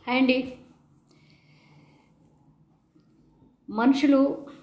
hi అండి మనుషులు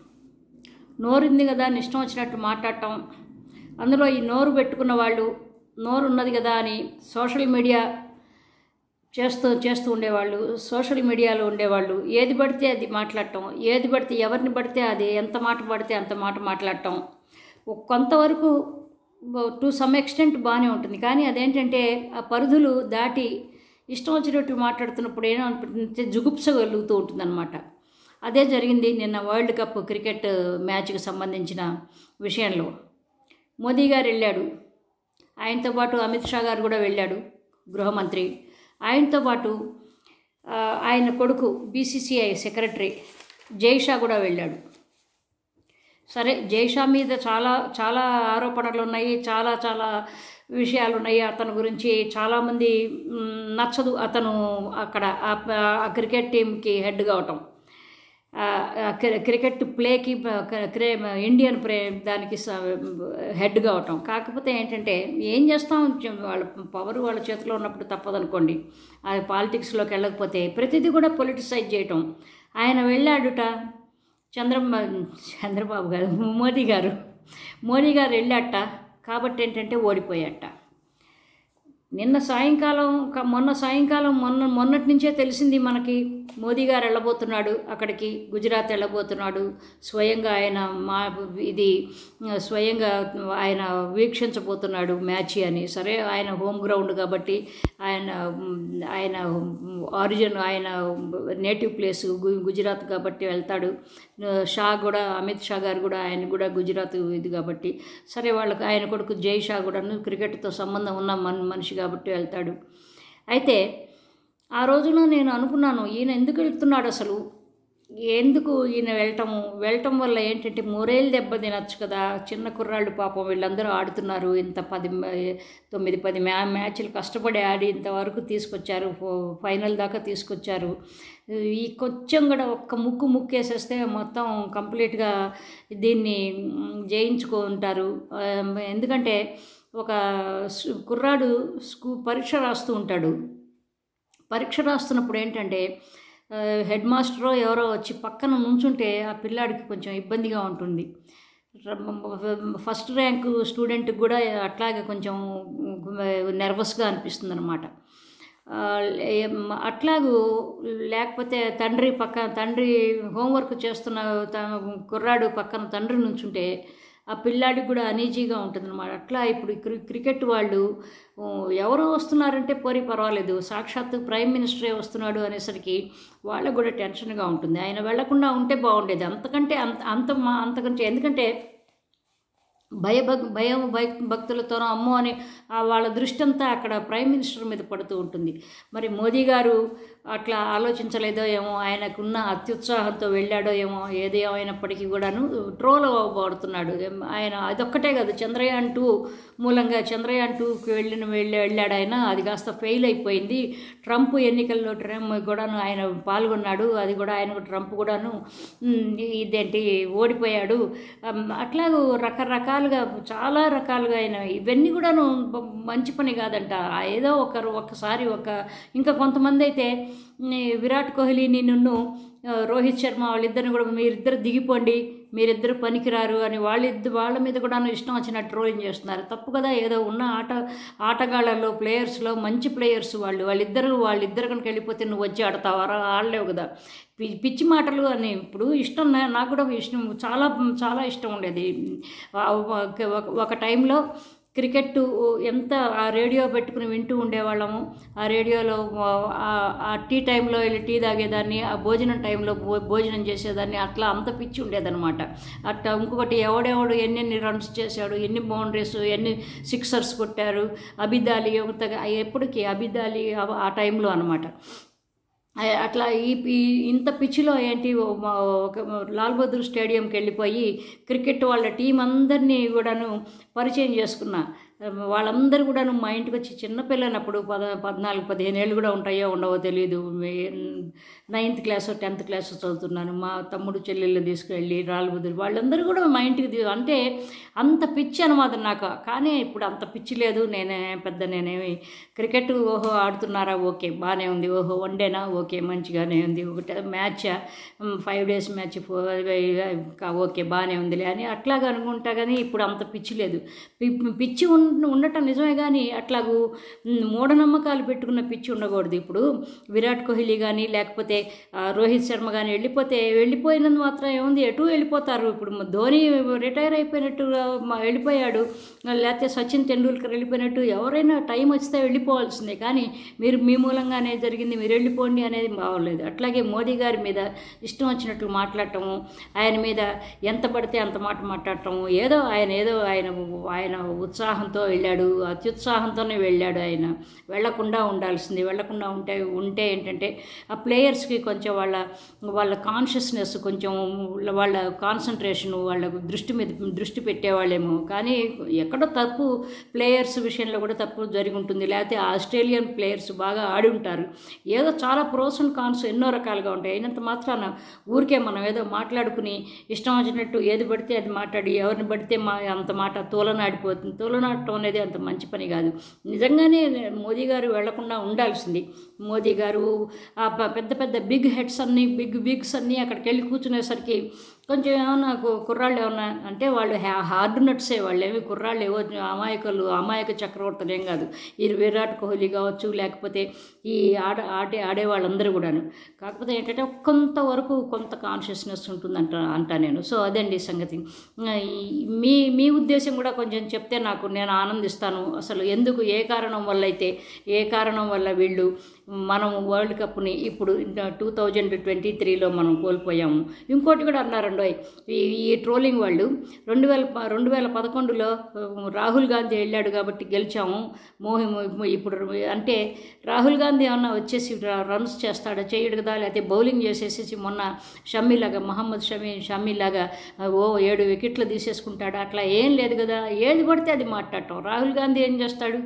నోరుంది కదా అని ఇష్టం వచ్చినట్టు మాట్లాడటం అందులో ఈ నోరు పెట్టుకున్న వాళ్ళు నోరు ఉన్నది కదా అని సోషల్ మీడియా చేస్తూ చేస్తూ ఉండేవాళ్ళు సోషల్ మీడియాలో ఉండేవాళ్ళు ఏది పడితే అది మాట్లాడటం ఏది పడితే ఎవరిని పడితే అది ఎంత మాట పడితే అంత మాట మాట్లాడటం ఒక- కొంతవరకు టు సమ్ ఎక్స్టెంట్ బాగానే ఉంటుంది కానీ అదేంటంటే ఆ పరిధులు దాటి ఇష్టం వచ్చినట్టు మాట్లాడుతున్నప్పుడు ఏమో అనిపిస్తుంది జుగుప్స కలుగుతూ ఉంటుందన్నమాట అదే జరిగింది నిన్న వరల్డ్ కప్ క్రికెట్ మ్యాచ్కి సంబంధించిన విషయంలో మోదీ గారు వెళ్ళాడు ఆయనతో పాటు అమిత్ షా గారు కూడా వెళ్ళాడు గృహమంత్రి ఆయనతో పాటు ఆ, ఆయన కొడుకు బీసీసీఐ సెక్రటరీ జైషా కూడా వెళ్ళాడు సరే జైషా మీద చాలా చాలా ఆరోపణలు ఉన్నాయి చాలా చాలా విషయాలు ఉన్నాయి అతని గురించి చాలామంది మ్, నచ్చదు అతను అక్కడ ఆ- ఆ క్రికెట్ టీంకి హెడ్ కావటం ఆ, ఆ క్రి- క్రికెట్ ప్లేకి ప- క్రే ఇండియన్ ప్రే దానికి స- హెడ్ కావటం కాకపోతే ఏంటంటే ఏం చేస్తాం చ- వాళ్ళ పవర్ వాళ్ళ చేతిలో ఉన్నప్పుడు తప్పదనుకోండి అది పాలిటిక్స్లోకి వెళ్ళకపోతే ప్రతిదీ కూడా పొలిటిసైజ్ చేయటం ఆయన వెళ్ళాడుట చంద్రబా చంద్రబాబు గారు మోదీ గారు మోదీ గారు వెళ్ళాట కాబట్టి ఏంటంటే ఓడిపోయాట నిన్న సాయంకాలం క- మొన్న సాయంకాలం మొన్న మొన్నటి నుంచే తెలిసింది మనకి మోదీ గారు వెళ్ళబోతున్నాడు అక్కడికి గుజరాత్ వెళ్ళబోతున్నాడు స్వయంగా ఆయన మా ఇది ఆ, స్వయంగా ఆయన వీక్షించబోతున్నాడు మ్యాచ్ అని సరే ఆయన హోమ్ గ్రౌండ్ కాబట్టి ఆయన మ్, ఆయన ఆరిజిన్ ఆయన నేటివ్ ప్లేస్ గు- గుజరాత్ కాబట్టి వెళ్తాడు ఆ, షా కూడా అమిత్ షా గారు కూడా ఆయన కూడా గుజరాత్ ఇది కాబట్టి సరే వాళ్ళకి ఆయన కొడుకు జై షా కూడాను క్రికెట్తో సంబంధం ఉన్న మన మనిషి కాబట్టి వెళ్తాడు అయితే ఆ రోజున నేను అనుకున్నాను ఈయన ఎందుకు వెళ్తున్నాడు అసలు ఎందుకు ఈయన వెళ్ళటము వెళ్ళటం వల్ల ఏంటంటే మొరేలు దెబ్బ తినచ్చు కదా చిన్న కుర్రాళ్ళు పాపం వీళ్ళందరూ ఆడుతున్నారు ఇంత పది మ- తొమ్మిది పది మ్యా మ్యాచ్లు కష్టపడి ఆడి ఇంతవరకు తీసుకొచ్చారు ఫో- ఫైనల్ దాకా తీసుకొచ్చారు ఈ కొంచెం కూడా ఒక్క ముక్కు ముక్కేసేస్తే మొత్తం కంప్లీట్గా దీన్ని మ్, జయించుకుంటారు ఆ, ఎందుకంటే ఒక స్- కుర్రాడు స్కూ పరీక్ష రాస్తూ ఉంటాడు పరీక్ష రాస్తున్నప్పుడు ఏంటంటే ఆ, హెడ్ మాస్టరో ఎవరో వచ్చి పక్కన నుంచుంటే ఆ పిల్లాడికి కొంచెం ఇబ్బందిగా ఉంటుంది ర- ఫస్ట్ ర్యాంకు స్టూడెంట్కి కూడా అట్లాగే కొంచెం నెర్వస్గా అనిపిస్తుంది అనమాట అట్లాగూ లేకపోతే తండ్రి పక్క తండ్రి హోంవర్క్ చేస్తున్న త- కుర్రాడు పక్కన తండ్రి నుంచుంటే ఆ పిల్లాడికి కూడా అనీజీగా ఉంటుందన్నమాట అట్లా ఇప్పుడు ఈ క్రి క్రికెట్ వాళ్ళు ఊ, ఎవరు వస్తున్నారంటే పోరి పర్వాలేదు సాక్షాత్తు ప్రైమ్ మినిస్టరే వస్తున్నాడు అనేసరికి వాళ్ళకు కూడా టెన్షన్గా ఉంటుంది ఆయన వెళ్లకుండా ఉంటే బాగుండేది అంతకంటే అంత అంత మా- అంతకంటే ఎందుకంటే భయభక్ భయం భయ భక్తులతోనో అమ్మో అని ఆ వాళ్ళ దృష్టి అంతా అక్కడ ప్రైమ్ మినిస్టర్ మీద పడుతూ ఉంటుంది మరి మోదీ గారు అట్లా ఆలోచించలేదో ఏమో ఆయనకున్న అత్యుత్సాహంతో వెళ్ళాడో ఏమో ఏది ఏమైనప్పటికీ కూడాను ట్రోల్ అవ్వబడుతున్నాడు ఏం- ఆయన అదొక్కటే కాదు చంద్రయాన్ టూ మూలంగా చంద్రయాన్ టూకి వెళ్ళిన వెళ్ళి వెళ్ళాడు ఆయన అది కాస్త ఫెయిల్ అయిపోయింది ట్రంప్ ఎన్నికల్లో ట్రంప్ కూడాను ఆయన పాల్గొన్నాడు అది కూడా ఆయన ట్రంప్ కూడాను ఉమ్, ఇదేంటి ఓడిపోయాడు అమ్, అట్లాగూ రకరకాలుగా చాలా రకాలుగా ఆయన ఇవన్నీ కూడాను బ- మంచి పని కాదంట ఆ ఏదో ఒకరు ఒకసారి ఒక ఇంకా కొంతమంది అయితే నీ విరాట్ కోహ్లీని నిన్ను ఆ, రోహిత్ శర్మ వాళ్ళిద్దరిని కూడా మీరిద్దరు దిగిపోండి మీరిద్దరు పనికిరారు అని వాళ్ళిద్దరు వాళ్ళ మీద కూడా ఇష్టం వచ్చినట్టు ట్రోలింగ్ చేస్తున్నారు తప్పు కదా ఏదో ఉన్న ఆట ఆటగాళ్ళలో ప్లేయర్స్లో మంచి ప్లేయర్స్ వాళ్ళు వాళ్ళిద్దరు వాళ్ళిద్దరు కనుక వెళ్ళిపోతే నువ్వు వచ్చి ఆడతావారా ఆడలేవు కదా పి- పిచ్చి మాటలు అని ఇప్పుడు ఇష్టం నా- నాకు కూడా ఇష్టం చాలా చాలా ఇష్టం ఉండేది ఆ ఒక- ఒక- ఒక టైంలో క్రికెట్ ఎంత ఆ రేడియో పెట్టుకుని వింటూ ఉండేవాళ్ళము ఆ రేడియోలో ఆ- ఆ టీ టైంలో వెళ్ళి టీ తాగేదాన్ని ఆ భోజనం టైంలో భో భోజనం చేసేదాన్ని అట్లా అంత పిచ్చి ఉండేదన్నమాట అట్లా ఇంకొకటి ఎవడెవడు ఎన్నెన్ని రన్స్ చేశాడు ఎన్ని బౌండరీస్ ఎన్ని సిక్సర్స్ కొట్టారు అబిదాలి ఎప్పటికీ అబిదాలి ఆ- ఆ టైంలో అనమాట అ- అట్లా ఈ ఈ ఇంత పిచ్చిలో ఏంటి ఓ మా- ఒక లాల్ బహదూర్ స్టేడియంకి వెళ్ళిపోయి క్రికెట్ వాళ్ళ టీం అందరినీ కూడాను పరిచయం చేసుకున్నా వాళ్ళందరూ కూడా మా ఇంటికి వచ్చి చిన్నపిల్లనప్పుడు పద పద్నాలుగు పదిహేను ఏళ్ళు కూడా ఉంటాయో ఉండవో తెలియదు నైన్త్ క్లాస్ టెన్త్ క్లాస్ చదువుతున్నాను మా తమ్ముడు చెల్లెళ్ళు తీసుకెళ్ళి రాళ్ళు బుద్ధులు వాళ్ళందరూ కూడా మా ఇంటికి తీ- అంటే అంత పిచ్చి అనమాట నాకు కానీ ఇప్పుడు అంత పిచ్చి లేదు నేనే పెద్ద నేనేమి క్రికెట్ ఓహో ఆడుతున్నారా ఓకే బాగానే ఉంది ఓహో వన్డేనా ఓకే మంచిగానే ఉంది ఒకటి match five days match okay బాగానే ఉందిలే అని అట్లాగా అనుకుంటా కానీ ఇప్పుడు అంత పిచ్చి లేదు పి- పిచ్చి ఉన్- ఉండటం నిజమే కానీ అట్లాగూ మ్, మూఢనమ్మకాలు పెట్టుకున్న పిచ్చి ఉండకూడదు ఇప్పుడు విరాట్ కోహ్లీ కానీ లేకపోతే ఆ, రోహిత్ శర్మ కానీ వెళ్ళిపోతే వెళ్ళిపోయినందు మాత్రం ఏముంది ఎటు వెళ్ళిపోతారు ఇప్పుడు మ- ధోని రిటైర్ అయిపోయినట్టు మ- వెళ్ళిపోయాడు లేకపోతే సచిన్ తెండూల్కర్ వెళ్ళిపోయినట్టు ఎవరైనా టైం వస్తే వెళ్ళిపోవాల్సిందే కానీ మీరు మీ మూలంగానే జరిగింది మీరు వెళ్ళిపోండి అనేది బాగోలేదు అట్లాగే మోదీ గారి మీద ఇష్టం వచ్చినట్లు మాట్లాడటము ఆయన మీద ఎంత పడితే అంత మాట మాట్లాడటము ఏదో ఆయన ఏదో ఆయన ఆయన ఉత్సాహంతో వెళ్ళాడు అత్యుత్సాహంతోనే వెళ్ళాడు ఆయన వెళ్లకుండా ఉండాల్సింది వెళ్లకుండా ఉంటే ఉంటే ఏంటంటే ఆ ప్లేయర్స్కి కొంచెం వాళ్ళ వాళ్ళ కాన్షియస్నెస్ కొంచెం వాళ్ళ కాన్సన్ట్రేషన్ వాళ్ళ దృష్టి మీద దృష్టి పెట్టేవాళ్ళేమో కానీ ఎక్కడో తప్పు ప్లేయర్స్ విషయంలో కూడా తప్పు జరిగి ఉంటుంది లేకపోతే ఆస్ట్రేలియన్ ప్లేయర్స్ బాగా ఆడి ఉంటారు ఏదో చాలా ప్రోస్ అండ్ కాన్స్ ఎన్నో రకాలుగా ఉంటాయి అయినంత మాత్రాన ఊరికే మనం ఏదో మాట్లాడుకుని ఇష్టం వచ్చినట్టు ఏది పడితే అది మాట్లాడి ఎవరిని పడితే మా అంత మాట తోలనాడిపోతుంది తోలనాడటం అనేది అంత మంచి పని కాదు నిజంగానే మోదీ గారు వెళ్లకుండా ఉండాల్సింది మోదీ గారు ఆ ప- పెద్ద పెద్ద బిగ్ హెడ్స్ అన్నీ బిగ్ బిగ్స్ అన్నీ అక్కడికి వెళ్ళి కూర్చునేసరికి కొంచెం ఏమన్నా కు- కుర్రాళ్ళు ఏమన్నా అంటే వాళ్ళు హ్యా- హార్డ్ నట్సే వాళ్ళు ఏమి కుర్రాళ్ళు ఏవో అమాయకులు అమాయక చక్రవర్తులు ఏం కాదు ఈ విరాట్ కోహ్లీ కావచ్చు లేకపోతే ఈ ఆడ ఆడే ఆడే వాళ్ళందరూ కూడాను కాకపోతే ఏంటంటే కొంతవరకు కొంత కాన్షియస్నెస్ ఉంటుందంట అంటా నేను సో అదండి సంగతి ఈ- మీ మీ ఉద్దేశం కూడా కొంచెం చెప్తే నాకు నేను ఆనందిస్తాను అసలు ఎందుకు ఏ కారణం వల్ల అయితే ఏ కారణం వల్ల వీళ్ళు మనం వరల్డ్ కప్ని ఇప్పుడు టూ థౌజండ్ ట్వంటీ త్రీలో మనం కోల్పోయాము ఇంకోటి కూడా అన్నారండి ఈ ఈ ట్రోలింగ్ వాళ్ళు రెండు వేల ప- రెండు వేల పదకొండులో రాహుల్ గాంధీ వెళ్ళాడు కాబట్టి గెలిచాము మోహి ఇప్పుడు అంటే రాహుల్ గాంధీ ఏమన్నా వచ్చేసి రన్స్ చేస్తాడా చేయడు కదా లేకపోతే బౌలింగ్ చేసేసి మొన్న షమ్మీలాగా మహమ్మద్ షమీ షమ్మీలాగా ఓ ఏడు వికెట్లు తీసేసుకుంటాడా అట్లా ఏం లేదు కదా ఏది పడితే అది మాట్లాడటం రాహుల్ గాంధీ ఏం చేస్తాడు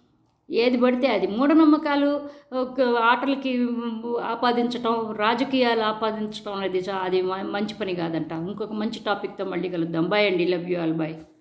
ఏది పడితే అది మూఢనమ్మకాలు ఒక ఆటలకి ఆపాదించటం రాజకీయాలు ఆపాదించటం అనేది చా- అది మ- మంచి పని కాదంట ఇంకొక మంచి టాపిక్తో మళ్ళీ కలుద్దాం బాయ్ అండి లవ్ యూ ఆల్ బాయ్